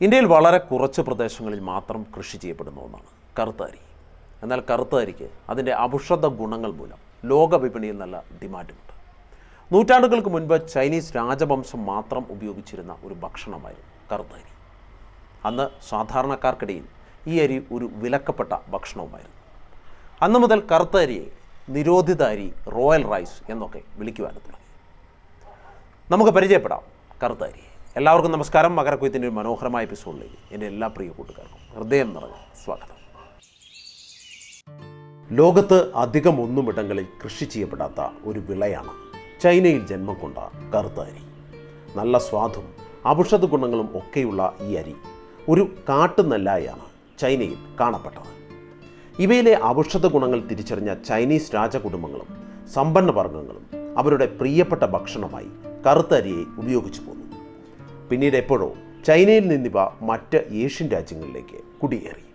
ഇന്ത്യയിൽ വളരെ കുറച്ച് പ്രദേശങ്ങളിൽ മാത്രം കൃഷി ചെയ്യപ്പെടുന്ന ഒന്നാണ് കറുത്തരി എന്നാൽ കറുത്തരിക്ക് അതിൻ്റെ ഔഷധ ഗുണങ്ങൾ മൂലം ലോക വിപണിയിൽ നല്ല ഡിമാൻഡുണ്ട് നൂറ്റാണ്ടുകൾക്ക് മുൻപ് ചൈനീസ് രാജവംശം മാത്രം ഉപയോഗിച്ചിരുന്ന ഒരു ഭക്ഷണമായിരുന്നു കറുത്തരി അന്ന് സാധാരണക്കാർക്കിടയിൽ ഈ അരി ഒരു വിലക്കപ്പെട്ട ഭക്ഷണവുമായിരുന്നു അന്ന് മുതൽ കറുത്ത അരിയെ നിരോധിത അരി റോയൽ റൈസ് എന്നൊക്കെ വിളിക്കുവാൻ തുടങ്ങി നമുക്ക് പരിചയപ്പെടാം കറുത്ത അരി എല്ലാവർക്കും നമസ്കാരം മകരക്കൊയ്ത്തിൻ്റെ ഒരു മനോഹരമായ എപ്പിസോഡിലേക്ക് എൻ്റെ എല്ലാ പ്രിയ കൂട്ടുകാർക്കും ഹൃദയം നിറഞ്ഞ സ്വാഗതം ലോകത്ത് അധികം ഒന്നുമിടങ്ങളിൽ കൃഷി ചെയ്യപ്പെടാത്ത ഒരു വിളയാണ് ചൈനയിൽ ജന്മം കൊണ്ട കറുത്ത അരി നല്ല സ്വാദും ഔഷധ ഗുണങ്ങളും ഒക്കെയുള്ള ഈ അരി ഒരു കാട്ടുനെല്ലായാണ് ചൈനയിൽ കാണപ്പെട്ടത് ഇവയിലെ ഔഷധ ഗുണങ്ങൾ തിരിച്ചറിഞ്ഞ ചൈനീസ് രാജകുടുംബങ്ങളും സമ്പന്ന വർഗ്ഗങ്ങളും അവരുടെ പ്രിയപ്പെട്ട ഭക്ഷണമായി കറുത്ത അരിയെ ഉപയോഗിച്ചു പോന്നു പിന്നീട് എപ്പോഴോ ചൈനയിൽ നിന്നിവ മറ്റ് ഏഷ്യൻ രാജ്യങ്ങളിലേക്ക് കുടിയേറി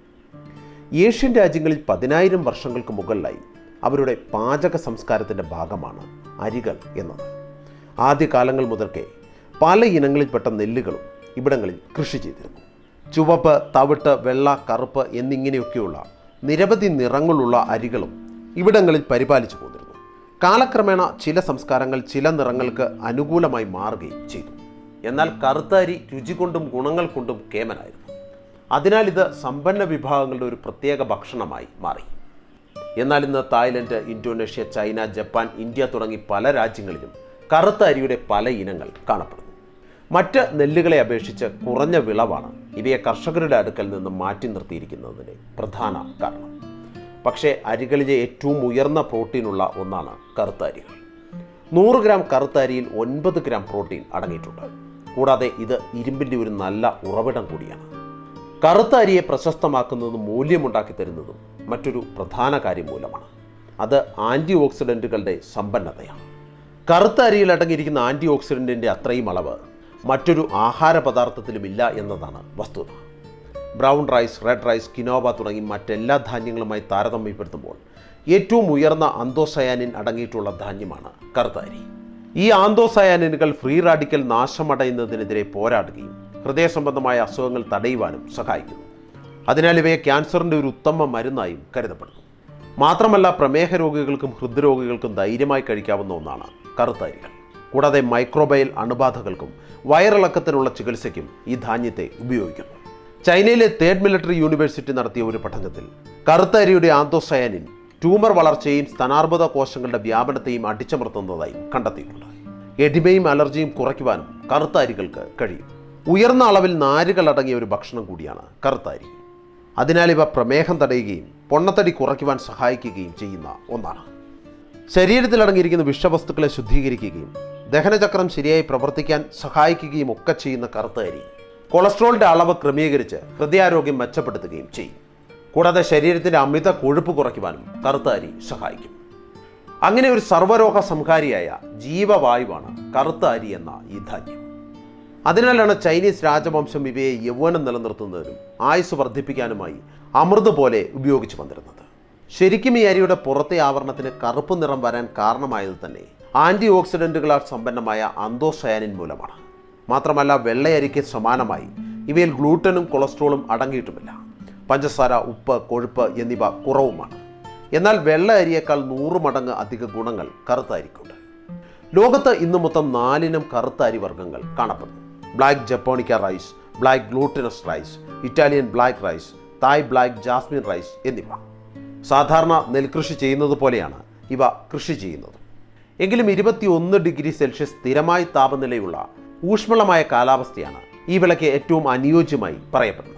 ഏഷ്യൻ രാജ്യങ്ങളിൽ പതിനായിരം വർഷങ്ങൾക്ക് മുകളിലായി അവരുടെ പാചക സംസ്കാരത്തിൻ്റെ ഭാഗമാണ് അരികൾ എന്നത് ആദ്യകാലങ്ങൾ മുതൽക്കേ പല ഇനങ്ങളിൽപ്പെട്ട നെല്ലുകളും ഇവിടങ്ങളിൽ കൃഷി ചെയ്തിരുന്നു ചുവപ്പ് തവിട്ട് വെള്ള കറുപ്പ് എന്നിങ്ങനെയൊക്കെയുള്ള നിരവധി നിറങ്ങളുള്ള അരികളും ഇവിടങ്ങളിൽ പരിപാലിച്ചു പോന്നിരുന്നു കാലക്രമേണ ചില സംസ്കാരങ്ങൾ ചില നിറങ്ങൾക്ക് അനുകൂലമായി മാറുകയും ചെയ്തു എന്നാൽ കറുത്ത അരി രുചി കൊണ്ടും ഗുണങ്ങൾ കൊണ്ടും കേമനായിരുന്നു അതിനാൽ ഇത് സമ്പന്ന വിഭാഗങ്ങളുടെ ഒരു പ്രത്യേക ഭക്ഷണമായി മാറി എന്നാൽ ഇന്ന് Thailand Indonesia China Japan India തുടങ്ങി പല രാജ്യങ്ങളിലും കറുത്ത അരിയുടെ പല ഇനങ്ങൾ കാണപ്പെടുന്നു മറ്റ് നെല്ലുകളെ അപേക്ഷിച്ച് കുറഞ്ഞ വിളവാണ് ഇവയെ കർഷകരുടെ അടുക്കൽ നിന്ന് മാറ്റി നിർത്തിയിരിക്കുന്നതിന് പ്രധാന കാരണം പക്ഷേ അരികളിലെ ഏറ്റവും ഉയർന്ന പ്രോട്ടീനുള്ള ഒന്നാണ് കറുത്ത അരികൾ നൂറ് ഗ്രാം കറുത്ത അരിയിൽ ഒൻപത് ഗ്രാം പ്രോട്ടീൻ അടങ്ങിയിട്ടുണ്ട് കൂടാതെ ഇത് ഇരുമ്പിൻ്റെ ഒരു നല്ല ഉറവിടം കൂടിയാണ് കറുത്ത അരിയെ പ്രശസ്തമാക്കുന്നതും മൂല്യമുണ്ടാക്കി തരുന്നതും മറ്റൊരു പ്രധാന കാര്യം മൂലമാണ് അത് ആൻറ്റി ഓക്സിഡൻറ്റുകളുടെ സമ്പന്നതയാണ് കറുത്ത അരിയിൽ അടങ്ങിയിരിക്കുന്ന ആൻറ്റി ഓക്സിഡൻറ്റിൻ്റെ അത്രയും അളവ് മറ്റൊരു ആഹാര പദാർത്ഥത്തിലുമില്ല എന്നതാണ് വസ്തുത brown rice red rice quinoa തുടങ്ങി മറ്റെല്ലാ ധാന്യങ്ങളുമായി താരതമ്യപ്പെടുത്തുമ്പോൾ ഏറ്റവും ഉയർന്ന അന്തോസയാനിൻ അടങ്ങിയിട്ടുള്ള ധാന്യമാണ് കറുത്ത അരി ഈ ആന്തോസയാനിനുകൾ ഫ്രീ റാഡിക്കൽ നാശമടയുന്നതിനെതിരെ പോരാടുകയും ഹൃദയ സംബന്ധമായ അസുഖങ്ങൾ തടയുവാനും സഹായിക്കുന്നു അതിനാൽ ഇവയെ ക്യാൻസറിൻ്റെ ഒരു ഉത്തമ മരുന്നായും കരുതപ്പെടുന്നു മാത്രമല്ല പ്രമേഹ രോഗികൾക്കും ഹൃദ്രോഗികൾക്കും ധൈര്യമായി കഴിക്കാവുന്ന ഒന്നാണ് കറുത്ത അരികൾ കൂടാതെ മൈക്രോബയൽ അണുബാധകൾക്കും വയറിളക്കത്തിനുള്ള ചികിത്സയ്ക്കും ഈ ധാന്യത്തെ ഉപയോഗിക്കുന്നു ചൈനയിലെ തേർഡ് മിലിറ്ററി യൂണിവേഴ്സിറ്റി നടത്തിയ ഒരു പഠനത്തിൽ കറുത്ത അരിയുടെ ആന്തോസയാനിൻ ട്യൂമർ വളർച്ചയും സ്തനാർബുദ കോശങ്ങളുടെ വ്യാപനത്തെയും അടിച്ചമർത്തുന്നതായും കണ്ടെത്തിയിട്ടുണ്ട് എഡിമയും അലർജിയും കുറയ്ക്കുവാനും കറുത്ത അരികൾക്ക് കഴിയും ഉയർന്ന അളവിൽ നാരുകൾ അടങ്ങിയ ഒരു ഭക്ഷണം കൂടിയാണ് കറുത്ത അരി അതിനാൽ ഇവ പ്രമേഹം തടയുകയും പൊണ്ണത്തടി കുറയ്ക്കുവാൻ സഹായിക്കുകയും ചെയ്യുന്ന ഒന്നാണ് ശരീരത്തിൽ അടങ്ങിയിരിക്കുന്ന വിഷവസ്തുക്കളെ ശുദ്ധീകരിക്കുകയും ദഹനചക്രം ശരിയായി പ്രവർത്തിക്കാൻ സഹായിക്കുകയും ഒക്കെ ചെയ്യുന്ന കറുത്ത അരി കൊളസ്ട്രോളിൻ്റെ അളവ് ക്രമീകരിച്ച് ഹൃദയാരോഗ്യം മെച്ചപ്പെടുത്തുകയും ചെയ്യും കൂടാതെ ശരീരത്തിൻ്റെ അമിത കൊഴുപ്പ് കുറയ്ക്കുവാനും കറുത്ത അരി സഹായിക്കും അങ്ങനെ ഒരു സർവ്വരോഗ സംഹാരിയായ ജീവവായുവാണ് കറുത്ത അരി എന്ന ഈ ധാന്യം അതിനാലാണ് ചൈനീസ് രാജവംശം ഇവയെ യൗവനം നിലനിർത്തുന്നതിനും ആയുസ് വർദ്ധിപ്പിക്കാനുമായി അമൃത് പോലെ ഉപയോഗിച്ചു വന്നിരുന്നത് ശരിക്കും ഈ അരിയുടെ പുറത്തെ ആവരണത്തിന് കറുപ്പ് നിറം വരാൻ കാരണമായത് തന്നെ ആൻറ്റി ഓക്സിഡൻറ്റുകളാൽ സമ്പന്നമായ അന്തോസയാനിൻ മൂലമാണ് മാത്രമല്ല വെള്ളയരിക്ക് സമാനമായി ഇവയിൽ ഗ്ലൂട്ടനും കൊളസ്ട്രോളും അടങ്ങിയിട്ടുമില്ല പഞ്ചസാര ഉപ്പ് കൊഴുപ്പ് എന്നിവ കുറവുമാണ് എന്നാൽ വെള്ള അരിയേക്കാൾ നൂറ് മടങ്ങ് അധിക ഗുണങ്ങൾ കറുത്ത അരിക്കുണ്ട് ലോകത്ത് ഇന്ന് മൊത്തം നാലിനം കറുത്ത അരി വർഗ്ഗങ്ങൾ കാണപ്പെടുന്നു black japonica rice black glutinous rice Italian black rice Thai black jasmine rice എന്നിവ സാധാരണ നെൽകൃഷി ചെയ്യുന്നത് പോലെയാണ് ഇവ കൃഷി ചെയ്യുന്നത് എങ്കിലും ഇരുപത്തിയൊന്ന് ഡിഗ്രി സെൽഷ്യസ് സ്ഥിരമായ താപനിലയുള്ള ഊഷ്മളമായ കാലാവസ്ഥയാണ് ഈ വിളയ്ക്ക് ഏറ്റവും അനുയോജ്യമായി പറയപ്പെടുന്നത്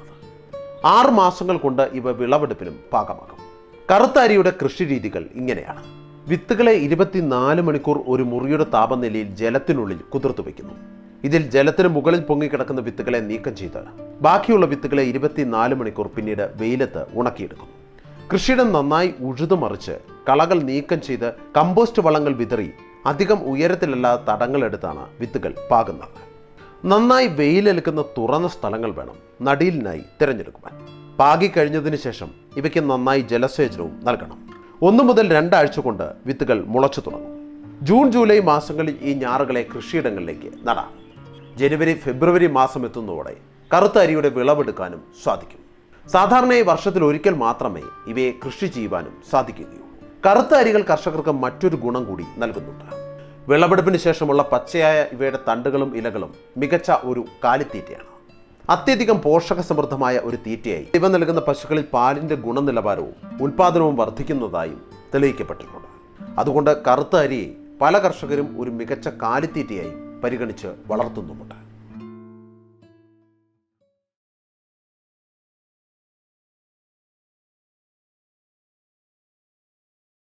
ആറ് മാസങ്ങൾ കൊണ്ട് ഇവ വിളവെടുപ്പിനും പാകമാകും കറുത്ത അരിയുടെ കൃഷി രീതികൾ ഇങ്ങനെയാണ് വിത്തുകളെ ഇരുപത്തിനാല് മണിക്കൂർ ഒരു മുറിയുടെ താപനിലയിൽ ജലത്തിനുള്ളിൽ കുതിർത്തു വയ്ക്കുന്നു ഇതിൽ ജലത്തിന് മുകളിൽ പൊങ്ങിക്കിടക്കുന്ന വിത്തുകളെ നീക്കം ചെയ്ത് ബാക്കിയുള്ള വിത്തുകളെ ഇരുപത്തിനാല് മണിക്കൂർ പിന്നീട് വെയിലത്ത് ഉണക്കിയെടുക്കുന്നു കൃഷിയിടം നന്നായി ഉഴുതുമറിച്ച് കളകൾ നീക്കം ചെയ്ത് കമ്പോസ്റ്റ് വളങ്ങൾ വിതറി അധികം ഉയരത്തിലല്ലാത്ത തടങ്ങളെടുത്താണ് വിത്തുകൾ പാകുന്നത് നന്നായി വെയിലേൽക്കുന്ന തുറന്ന സ്ഥലങ്ങൾ വേണം നടീലിനായി തിരഞ്ഞെടുക്കുവാൻ പാകി കഴിഞ്ഞതിന് ശേഷം ഇവയ്ക്ക് നന്നായി ജലസേചനവും നൽകണം ഒന്ന് മുതൽ രണ്ടാഴ്ച കൊണ്ട് വിത്തുകൾ മുളച്ചു തുടങ്ങും ജൂൺ ജൂലൈ മാസങ്ങളിൽ ഈ ഞാറുകളെ കൃഷിയിടങ്ങളിലേക്ക് നടാം ജനുവരി ഫെബ്രുവരി മാസം എത്തുന്നതോടെ കറുത്ത അരിയുടെ വിളവെടുക്കാനും സാധിക്കും സാധാരണയായി വർഷത്തിൽ ഒരിക്കൽ മാത്രമേ ഇവയെ കൃഷി ചെയ്യുവാനും സാധിക്കുകയുള്ളൂ കറുത്ത അരികൾ കർഷകർക്ക് മറ്റൊരു ഗുണം കൂടി നൽകുന്നുണ്ട് വിളവെടുപ്പിന് ശേഷമുള്ള പച്ചയായ ഇവയുടെ തണ്ടുകളും ഇലകളും മികച്ച ഒരു കാലിത്തീറ്റയാണ് അത്യധികം പോഷക സമൃദ്ധമായ ഒരു തീറ്റയായി ഇവ നൽകുന്ന പശുക്കളിൽ പാലിൻ്റെ ഗുണനിലവാരവും ഉൽപാദനവും വർദ്ധിക്കുന്നതായും തെളിയിക്കപ്പെട്ടിട്ടുണ്ട് അതുകൊണ്ട് കറുത്ത അരിയെ പല കർഷകരും ഒരു മികച്ച കാലിത്തീറ്റയായി പരിഗണിച്ച് വളർത്തുന്നുമുണ്ട്